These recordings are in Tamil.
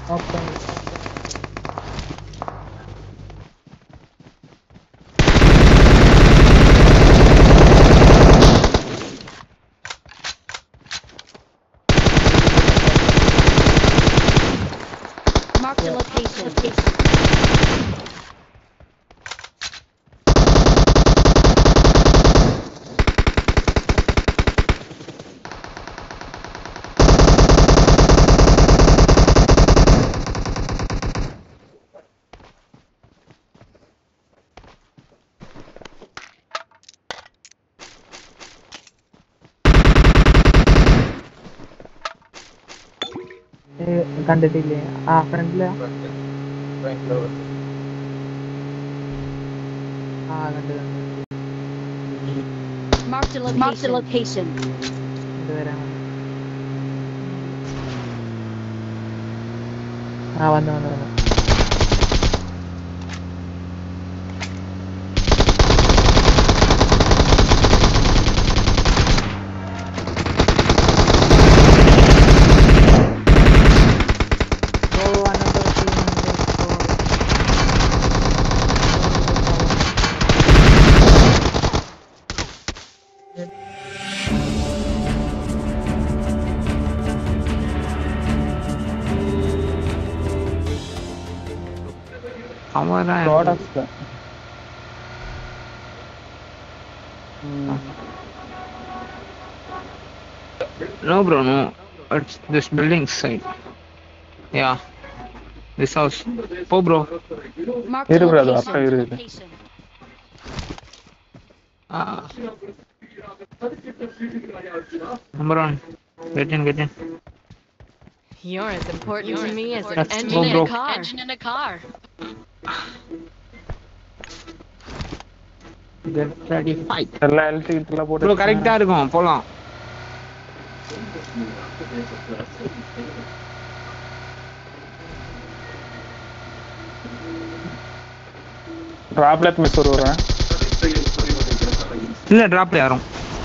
Okay Marked a location. കണ്ടിട്ടില്ലേ ആ ഫ്രണ്ടില് ആ കണ്ടു കണ്ടു Marked a location. Marked a location. ഇത് വരാൻ ആ വന്നു വന്നു വന്നു Oh, another team member scored. அவன் தான் products No, bro, no. It's this building side. Yeah. This house. Oh, bro. Marked a இரு brother, location. அப்பா இரு, இரு. Location. Ah. Number one. Get in, get in. You're as important to me as an That's engine so in broke. a car. Engine in a car. Get ready, fight. எல்லாம் எல்டி எல்லாம் போட்டு ப்ரோ கரெக்டா இருக்கும் போலாம் டிராப்லெட் மிஸ் வருவேன் இல்ல டிராப்ல யாரும்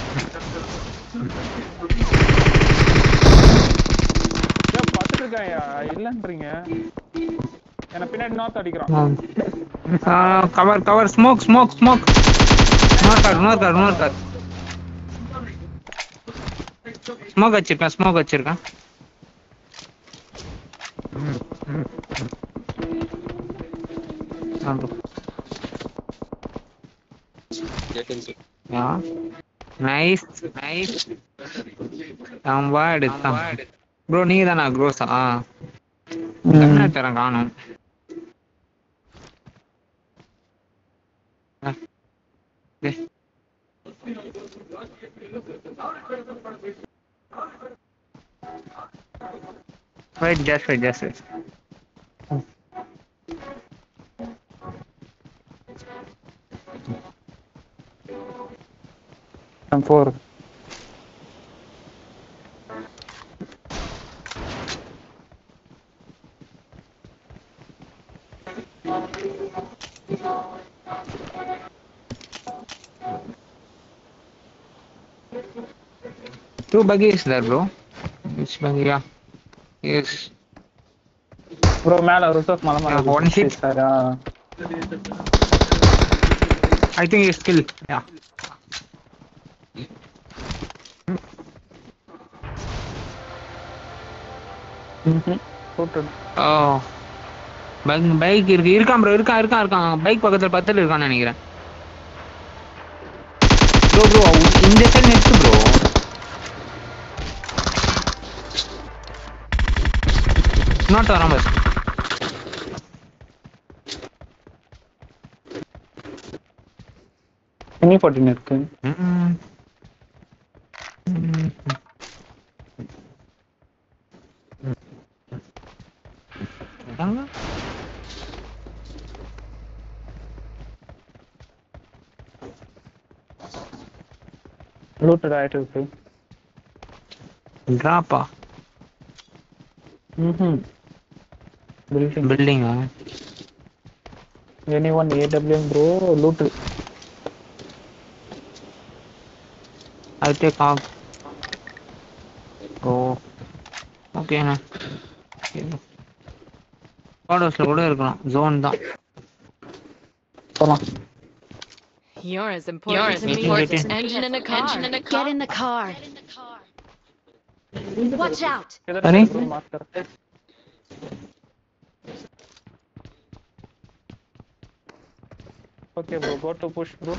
பார்த்துட்டு இருக்காயா இல்லன்றீங்க என்ன பின்னாடி நார்த் அடிக்கிறான் cover cover smoke smoke smoke இன்னொரு கார் இன்னொரு கார் இன்னொரு கார் ஸ்மோக் வச்சிருக்கேன் ஸ்மோக் வச்சிருக்கேன் ஆ bro. யா நைஸ் நைஸ் அவன் எடுத்தான் ப்ரோ நீங்க தானா க்ரோஸா கண்ணா தரேன் காணும் Wait, just wait, just wait. Four Two buggies there, bro. Which buggy? Yeah. Yes. Bro மேல ரிசர்வ் மலை மேல Yeah, one hit. Sir I think he's killed. Yeah. போட்டு Oh. பைக் பைக் இருக்கு இருக்கான் ப்ரோ இருக்கான் இருக்கான் இருக்கான் பைக் பக்கத்துல பக்கத்துல இருக்கான்னு நினைக்கிறேன் ப்ரோ ப்ரோ இந்த சைடு நெக்ஸ்ட் ப்ரோ நாட் வரான் பஸ் மினி ஃபார்ட்டின் இருக்கு லூட்டட் ஆயிட்டு இருக்கு ட்ராப்பா ம் building பில்டிங்கா any one AWM bro loot I'll take off. Go. Okay, na. Okay. ஹவுஸ்ல கூட இருக்கலாம் ஜோன் தான் போலாம் You're as important to me as an engine in a car. Get in the car. Watch out. சரி master okay bro go to push bro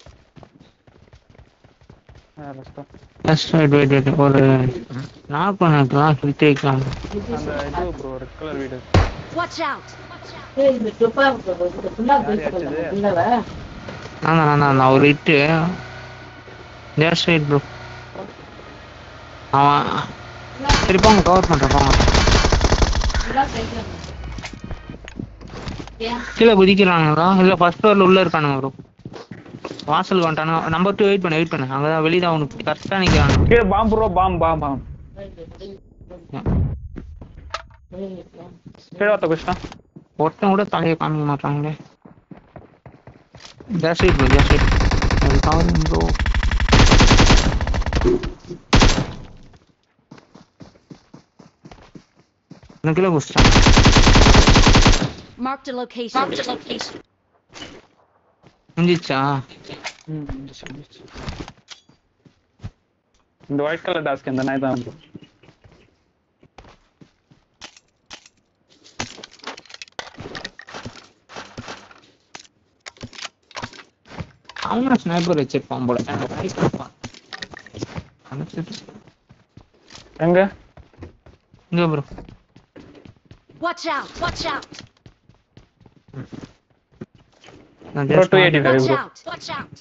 let's go just wait wait wait ஒரு நாக் பண்ணிக்கலாம் ஹிட் வைக்கலாம் அந்த இது ப்ரோ ரெட் கலர் வீடு Watch out. நான் தான் நான் தான் நான் ஒரு ஹிட்டு ஜஸ்ட் வெயிட் ப்ரோ அவன் சரி போங்க கவர் பண்ணுறேன் போங்க கீழே குதிக்கிறானுங்களா இல்லை ஃபர்ஸ்ட் ஃப்ளோரில் உள்ளே இருக்கானுங்க ப்ரோ வாசல் வந்துட்டானுங்க நம்பர் டூ வெயிட் பண்ணு வெயிட் பண்ணு அங்கே தான் வெளியே தான் அவனுக்கு கரெக்டாக நிற்கிறானுங்க கீழே bomb bro bomb bomb bomb கீழே ஒருத்த குஷ்டான் ஒருத்தன் கூட தலையை காமிக்க மாட்டாங்களே just wait bro just wait அது கவரிங் ப்ரோ இன்னும் கீழே குதிச்சிட்டான் Marked a location. Marked a location. முடிஞ்சிச்சா ம், முடிஞ்சுச்சு, முடிஞ்சுச்சு. இந்த ஒயிட் கலர் டாஸ்க் இந்த நாய் தான் ப்ரோ அவன் ஸ்னைப்பர் வச்சிருப்பான் போல அனுப்பிச்சிட்டு எங்க இங்க bro Watch out. Watch out. நான் bro just two eighty five Watch bro out. Watch out.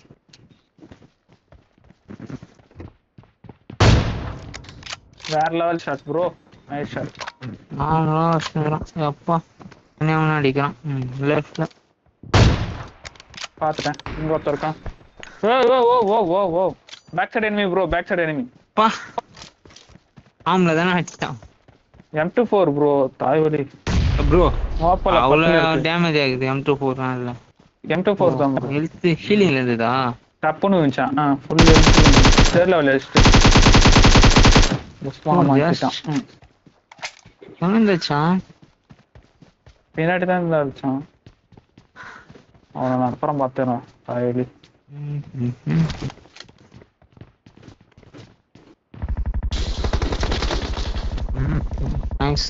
வேற level shot bro nice shot நானும் வச்சுக்கிறோம் அப்பா என்ன அவனை அடிக்கிறான் ம் லெஃப்ட்ல பார்த்துட்டேன் இங்க ஒருத்தர் இருக்கான் ஓ ஓ ஓ ஓ ஓ ஓ back side enemy bro back side enemy அப்பா ஆம்ல தானே அடிச்சிட்டான் எம் டூ ஃபோர் ப்ரோ தாய்வலி ப்ரோ ஓப்பல அவ்வளோ டேமேஜ் ஆகுது எம் டூ ஃபோர் இல்லை எம் டூ ஃபோர் தான் ப்ரோ ஹெல்த் ஹீலிங்ல இருந்ததா டப்புன்னு இருந்துச்சான் ஆ ஃபுல் தேர்ட் லெவல் வச்சுட்டு புஷ்பான மாட்டிட்டான் ம். எங்க இருந்துச்சான் பின்னாடி தான் இருந்தா இருந்துச்சான் அவனை நான் அப்புறம் பார்த்துறேன் தாய்வலி நைஸ்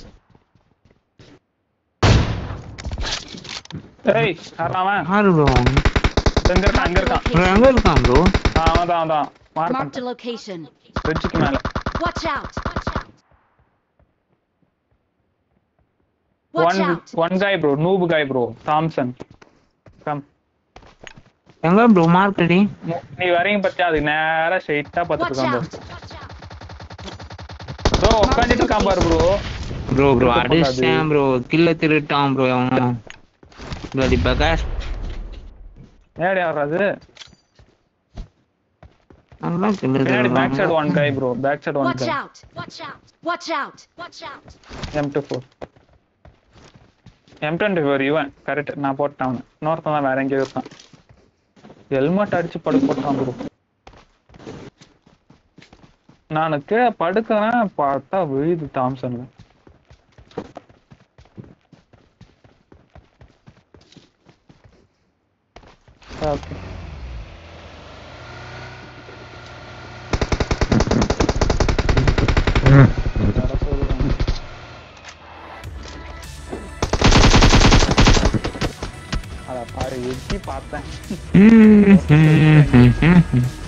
ஏய் யாரா அவன் யாரு ப்ரோ எங்க இருக்கான் அங்க இருக்கான் ப்ரோ எங்க இருக்கான் ப்ரோ ஆ, அவன் தான் அவன் தான் Marked a மார்க் location. பிரிட்ஜுக்கு மேல Watch out. Watch one out. One guy bro noob guy bro Thompson come எங்க ப்ரோ மார்க்கெட்டி நீ வரீங்க பத்தியா அதுக்கு நேரா ஸ்ட்ரைட்டா பார்த்துட்டு Watch இருக்கான் out. ப்ரோ உட்காந்துட்டு இருக்கான் பாரு ப்ரோ ப்ரோ ப்ரோ இருக்க கூடாது. அடிச்சேன் ப்ரோ கில்ல திருட்டான் ப்ரோ அவன் bloody bugger. நேரடி ஆடுறாது நல்லா கில்லு பின்னாடி பேக் சைடு திருடுறான் one guy bro back side one Watch guy out. Watch out. Watch out. Watch out. M two four M twenty four இவன் கரெக்ட் நான் போட்டேன் அவனை இன்னொருத்தன் தான் வேற எங்கேயோ இருக்கான் ஹெல்மெட் அடிச்சு படுக்க போட்டான் ப்ரோ நானுக்கு படுக்கிறேன் பார்த்தா விழுது தாம்சன்ல ஓகே அத பாரு எட்டி பார்த்தேன் ம், ம், ம், ம், ம்.